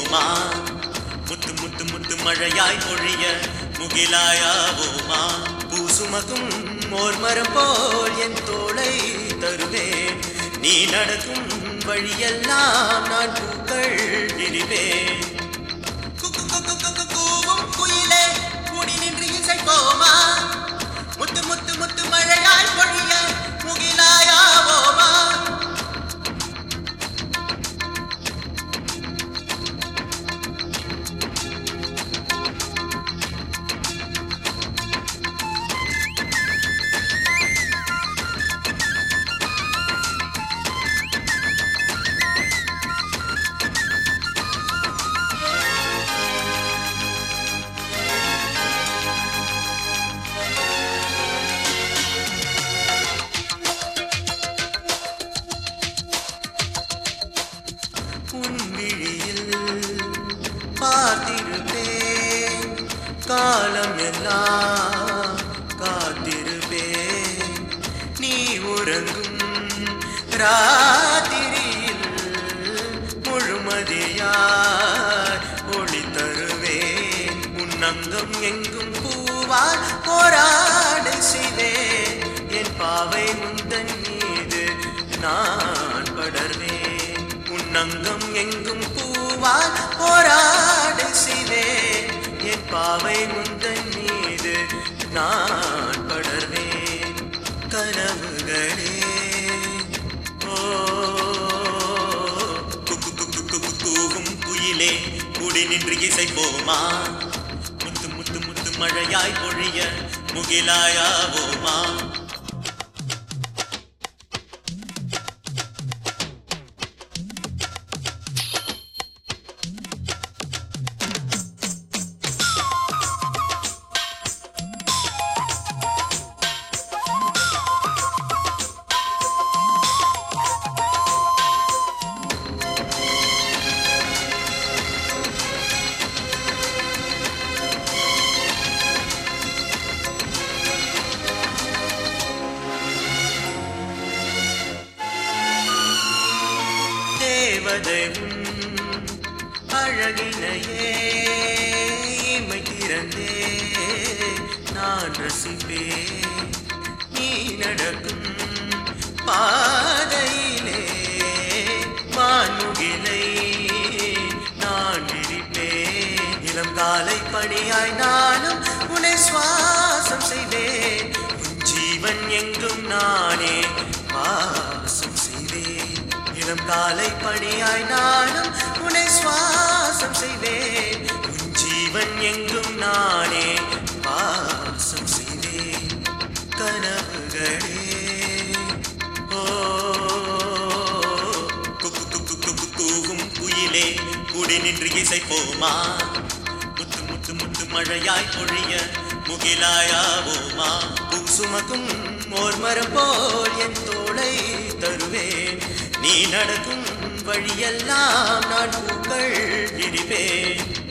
போமா முத்து முத்து முத்து மழையாய் பொழிய முகிலாயாவோமா பூசுமக்கும் ஓர் மரம் போல் என் தோளை தருவேன் நீ நடக்கும் வழியெல்லாம் நான் பூக்கள் விரிவேன் குக்கு குக்கு குக்கு கூவும் குயிலே கூடி நின்று இசைப்போமா முத்து முத்து முத்து மழையாய் பொழிய முகிலாயாவோமா உன் விழியில் பார்த்திருப்பேன் காலம் எல்லாம் காத்திருப்பேன் நீ உறங்கும் ராத்திரியில் முழுமதியாய் ஒளி தருவேன் உன் அங்கம் எங்கும் பூவால் போராடை செய்வேன் என் பாவை முந்தன் மீது நான் படர்வேன் உன் அங்கம் எங்கும் பூவால் போராடை செய்வேன் என் பாவை முந்தன் மீது நான் படர்வேன் கனவுகளே ஓ குக்கு குக்கு குக்கு கூவும் குயிலே கூடி நின்று இசைப்போமா முத்து முத்து முத்து மழையாய் பொழிய முகிலாயாவோமா தேவதை உன் அழகினையே இமை திறந்தே நான் ரசிப்பேன் நீ நடக்கும் பாதையிலே வான்முகிலை நான் விரிப்பேன் இளம் காலை பணியாய் நானும் உன்னை சுவாசம் செய்வேன் உன் ஜீவன் எங்கும் நானே வாசம் செய்வேன் இளம் காலை பணியாய் நானும் உன்னை சுவாசம் செய்வேன் உன் ஜீவன் எங்கும் நானே வாசம் செய்வேன் கனவுகளே ஓ குக்கு குக்கு குக்கு கூவும் குயிலே கூடி நின்று இசைப்போமா முத்து முத்து முத்து மழையாய் பொழிய முகிலாயாவோமா பூசுமக்கும் ஓர் மரம் போல் என் தோளை தருவேன் நீ நடக்கும் வழியெல்லாம் நான் பூக்கள் விரிவேன்